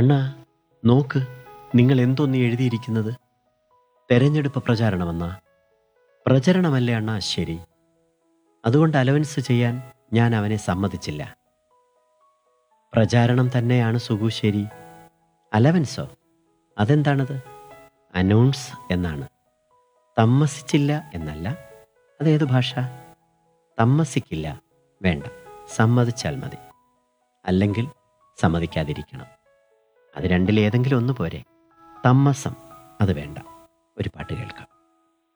അണ്ണാ നോക്ക് നിങ്ങൾ എന്തോന്ന് എഴുതിയിരിക്കുന്നത് തെരഞ്ഞെടുപ്പ് പ്രചാരണമെന്നാ പ്രചരണമല്ലേ അണ്ണാ ശരി അതുകൊണ്ട് അലവൻസ് ചെയ്യാൻ ഞാൻ അവനെ സമ്മതിച്ചില്ല പ്രചാരണം തന്നെയാണ് സുഗു ശരി അലവൻസോ അതെന്താണത് അനൗൺസ് എന്നാണ് തമ്മസിച്ചില്ല എന്നല്ല അതേത് ഭാഷ തമ്മസിക്കില്ല വേണ്ട സമ്മതിച്ചാൽ മതി അല്ലെങ്കിൽ സമ്മതിക്കാതിരിക്കണം അത് രണ്ടിലേതെങ്കിലും ഒന്ന് പോരെ തമ്മസം അത് വേണ്ട ഒരു പാട്ട് കേൾക്കാം